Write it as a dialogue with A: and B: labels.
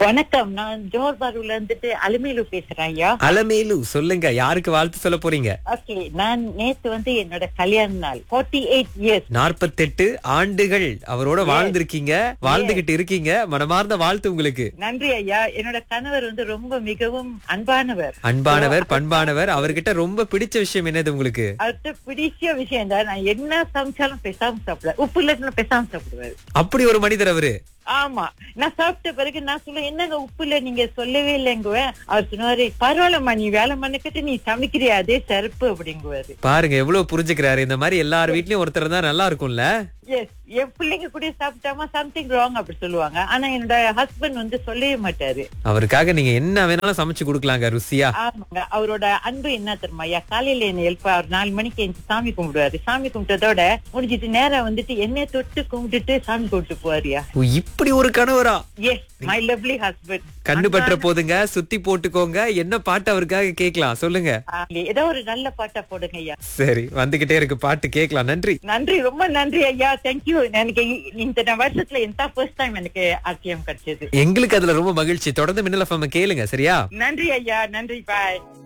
A: வணக்கம் நான் ஜோர் பாருல இருந்துட்டு அலுமையிலு பேசுறேன் ஐயா
B: அலமேலு சொல்லுங்க யாருக்கு வாழ்த்து சொல்ல போறீங்க
A: ஓகே நான் நேத்து வந்து என்னோட கல்யாண நாள் 48 எயிட் இயர்ஸ்
B: நாற்பத்தெட்டு ஆண்டுகள் அவரோட வாழ்ந்திருக்கீங்க வாழ்ந்துகிட்டு இருக்கீங்க மனமார்ந்த வாழ்த்து உங்களுக்கு
A: நன்றி ஐயா என்னோட கணவர் வந்து ரொம்ப மிகவும் அன்பானவர்
B: அன்பானவர் பண்பானவர் அவர்கிட்ட ரொம்ப பிடிச்ச விஷயம் என்னது உங்களுக்கு
A: அவர்கிட்ட பிடிச்ச விஷயம் தான் நான் என்ன சமைச்சாலும் பேசாம சாப்பிடுவேன் உப்பு இல்லைன்னு பேசாம சாப்பிடுவாரு
B: அப்படி ஒரு மனிதர் அவரு
A: ஆமா நான் சாப்பிட்ட பிறகு நான் சொல்லுவேன் என்னங்க உப்பு இல்ல நீங்க சொல்லவே இல்லைங்குவேன் அவர் சொன்னாரு பரவாயில்லம்மா நீ வேலை பண்ணிக்கிட்டு நீ சமைக்கிறியா அதே சிறப்பு அப்படிங்குவாரு
B: பாருங்க எவ்வளவு புரிஞ்சுக்கிறாரு இந்த மாதிரி எல்லார் வீட்லயும் ஒருத்தர் தான் நல்லா இருக்கும்ல
A: எஸ் என் பிள்ளைங்க கூட சாப்பிட்டாமா சம்திங் ராங் அப்படி சொல்லுவாங்க ஆனா என்னோட ஹஸ்பண்ட் வந்து சொல்லவே மாட்டாரு
B: அவருக்காக நீங்க என்ன வேணாலும் சமைச்சு கொடுக்கலாங்க ருசியா
A: ஆமாங்க அவரோட அன்பு என்ன தெரியுமா ஐயா காலையில என்ன எழுப்ப அவர் நாலு மணிக்கு எந்திரிச்சு சாமி கும்பிடுவாரு சாமி கும்பிட்டதோட முடிஞ்சிட்டு நேரம் வந்துட்டு என்னைய தொட்டு கும்பிட்டுட்டு சாமி கும்பிட்டு போவாரியா
B: ஓ, இப்படி ஒரு கணவரா
A: எஸ் மை லவ்லி ஹஸ்பண்ட்
B: கண்ணு பற்ற போதுங்க சுத்தி போட்டுக்கோங்க என்ன பாட்டு அவருக்காக கேட்கலாம் சொல்லுங்க
A: ஏதோ ஒரு நல்ல பாட்டா போடுங்க ஐயா
B: சரி வந்துகிட்டே இருக்கு பாட்டு கேட்கலாம் நன்றி
A: நன்றி ரொம்ப நன்றி ஐயா தேங்க்யூ எனக்கு இந்த வருஷத்துல எந்த ஃபர்ஸ்ட் டைம் எனக்கு ஆர்டிஎம் கிடைச்சது
B: எங்களுக்கு அதுல ரொம்ப மகிழ்ச்சி தொடர்ந்து மின்னல் FM கேளுங்க சரியா
A: நன்றி ஐயா நன்றி பாய்